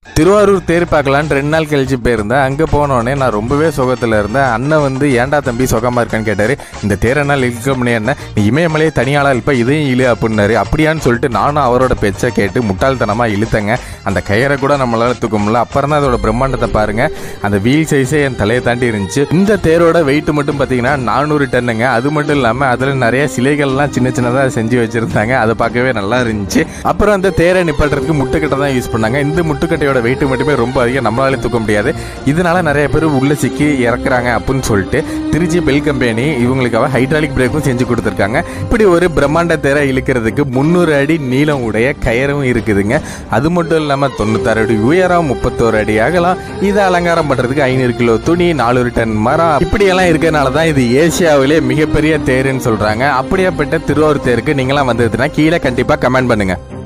திருவாரூர் தேர் பார்க்கலான்னு ரெண்டு நாள் கழிச்சு போயிருந்தேன் அங்கே போனோடனே நான் ரொம்பவே சுகத்தில் இருந்தேன் அண்ணன் வந்து ஏன்டா தம்பி சுகமாக இருக்கான்னு கேட்டார் இந்த தேரை நாள் இழுக்க முடியாது நீ இமயமலையே தனியாளாக இருப்ப இதையும் இழு அப்படின்னாரு அப்படியான்னு சொல்லிட்டு நானும் அவரோட பேச்சை கேட்டு முட்டாள்தனமாக இழுத்தங்க அந்த கயிறை கூட நம்மளால தூக்க முடியல அப்புறம் தான் அதோட பிரம்மாண்டத்தை பாருங்க அந்த வீல் சைஸே என் தலையை தாண்டி இருந்துச்சு இந்த தேரோட வெயிட் மட்டும் பார்த்தீங்கன்னா நானூறு டன்னுங்க அது மட்டும் இல்லாமல் அதில் நிறைய சிலைகள்லாம் சின்ன சின்னதாக செஞ்சு வச்சுருந்தாங்க அதை பார்க்கவே நல்லா இருந்துச்சு அப்புறம் அந்த தேரை நிப்பாட்டுறதுக்கு முட்டுக்கட்டை தான் யூஸ் பண்ணாங்க இந்த முட்டுக்கட்டையோட வெயிட் மட்டுமே ரொம்ப அதிகம் நம்மளால தூக்க முடியாது இதனால நிறைய பேர் உள்ள சிக்கி இறக்குறாங்க அப்படின்னு சொல்லிட்டு திருச்சி பெல் கம்பெனி இவங்களுக்காக ஹைட்ராலிக் பிரேக்கும் செஞ்சு கொடுத்துருக்காங்க இப்படி ஒரு பிரம்மாண்ட தேரை இழுக்கிறதுக்கு முந்நூறு அடி நீளம் உடைய கயரும் இருக்குதுங்க அது மட்டும் இல்லாமல் தொண்ணூத்தாறு அடி உயரம் முப்பத்தோரு அடி அகலம் இதை அலங்காரம் பண்ணுறதுக்கு ஐநூறு கிலோ துணி நானூறு டன் மரம் இப்படியெல்லாம் இருக்கிறனால தான் இது ஏசியாவிலே மிகப்பெரிய தேருன்னு சொல்கிறாங்க அப்படியாப்பட்ட திருவாரூர் தேருக்கு நீங்களாம் வந்ததுன்னா கீழே கண்டிப்பாக கமெண்ட் பண்ணுங்கள்